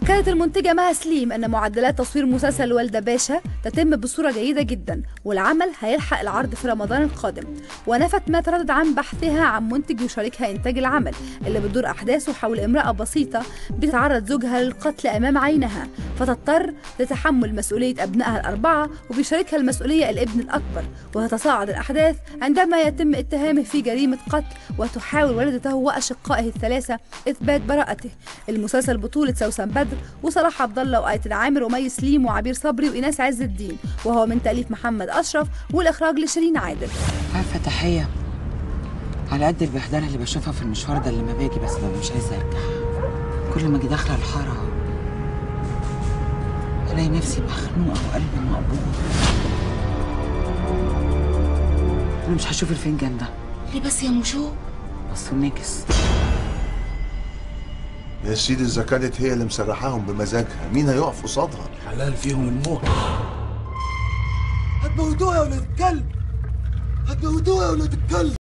أكدت المنتجة مها سليم أن معدلات تصوير مسلسل والدة باشا تتم بصورة جيدة جدا والعمل هيلحق العرض في رمضان القادم ونفت ما تردد عن بحثها عن منتج يشاركها إنتاج العمل اللي بتدور أحداثه حول امرأة بسيطة بتتعرض زوجها للقتل أمام عينها فتضطر لتحمل مسؤولية أبنائها الأربعة وبيشاركها المسؤولية الابن الأكبر وتتصاعد الأحداث عندما يتم اتهامه في جريمة قتل وتحاول والدته وأشقائه الثلاثة إثبات براءته المسلسل بطولة سوسن بدر وصلاح عبد الله وآية عامر ومي سليم وعبير صبري وإيناس عز الدين وهو من تأليف محمد أشرف والإخراج لشيرين عادل عارفة تحية على قد البهدلة اللي بشوفها في المشوار ده لما باجي بس ببقى مش عايزة أرجع كل ما أجي داخلة الحارة ألاقي نفسي مخنوقة وقلبي مقبوض أنا مش هشوف الفنجان ده ليه بس يا مشو بس نكس يا سيدي إذا كانت هي اللي مسرحاهم بمزاجها مين هيقف قصادها؟ حلال فيهم الموت هتموتوها يا ولاد الكلب هتموتوها يا ولاد الكلب